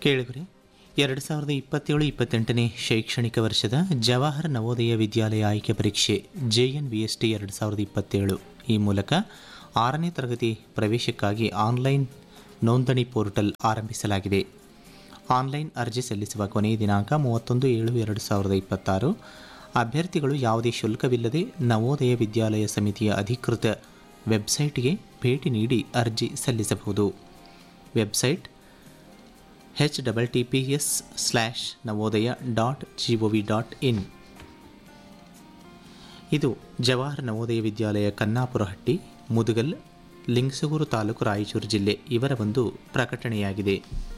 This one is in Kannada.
ಕೇಳಿದ್ರಿ ಎರಡು ಸಾವಿರದ ಇಪ್ಪತ್ತೇಳು ಇಪ್ಪತ್ತೆಂಟನೇ ಶೈಕ್ಷಣಿಕ ವರ್ಷದ ಜವಾಹರ್ ನವೋದಯ ವಿದ್ಯಾಲಯ ಆಯ್ಕೆ ಪರೀಕ್ಷೆ J N V S T ಎರಡು ಸಾವಿರದ ಇಪ್ಪತ್ತೇಳು ಈ ಮೂಲಕ ಆರನೇ ತರಗತಿ ಪ್ರವೇಶಕ್ಕಾಗಿ ಆನ್ಲೈನ್ ನೋಂದಣಿ ಪೋರ್ಟಲ್ ಆರಂಭಿಸಲಾಗಿದೆ ಆನ್ಲೈನ್ ಅರ್ಜಿ ಸಲ್ಲಿಸುವ ಕೊನೆಯ ದಿನಾಂಕ ಮೂವತ್ತೊಂದು ಏಳು ಎರಡು ಸಾವಿರದ ಇಪ್ಪತ್ತಾರು ಅಭ್ಯರ್ಥಿಗಳು ಯಾವುದೇ ಶುಲ್ಕವಿಲ್ಲದೆ ನವೋದಯ ವಿದ್ಯಾಲಯ ಸಮಿತಿಯ ಅಧಿಕೃತ ವೆಬ್ಸೈಟ್ಗೆ ಭೇಟಿ ನೀಡಿ ಅರ್ಜಿ ಸಲ್ಲಿಸಬಹುದು website H double T P S slash Navodaya dot G O V dot in ಇದು ಜವಾಹರ್ ನವೋದಯ ವಿದ್ಯಾಲಯ ಕನ್ನಾಪುರಹಟ್ಟಿ ಮುದುಗಲ್ ಲಿಂಗಸಗೂರು ತಾಲೂಕು ರಾಯಚೂರು ಜಿಲ್ಲೆ ಇವರ ಒಂದು ಪ್ರಕಟಣೆಯಾಗಿದೆ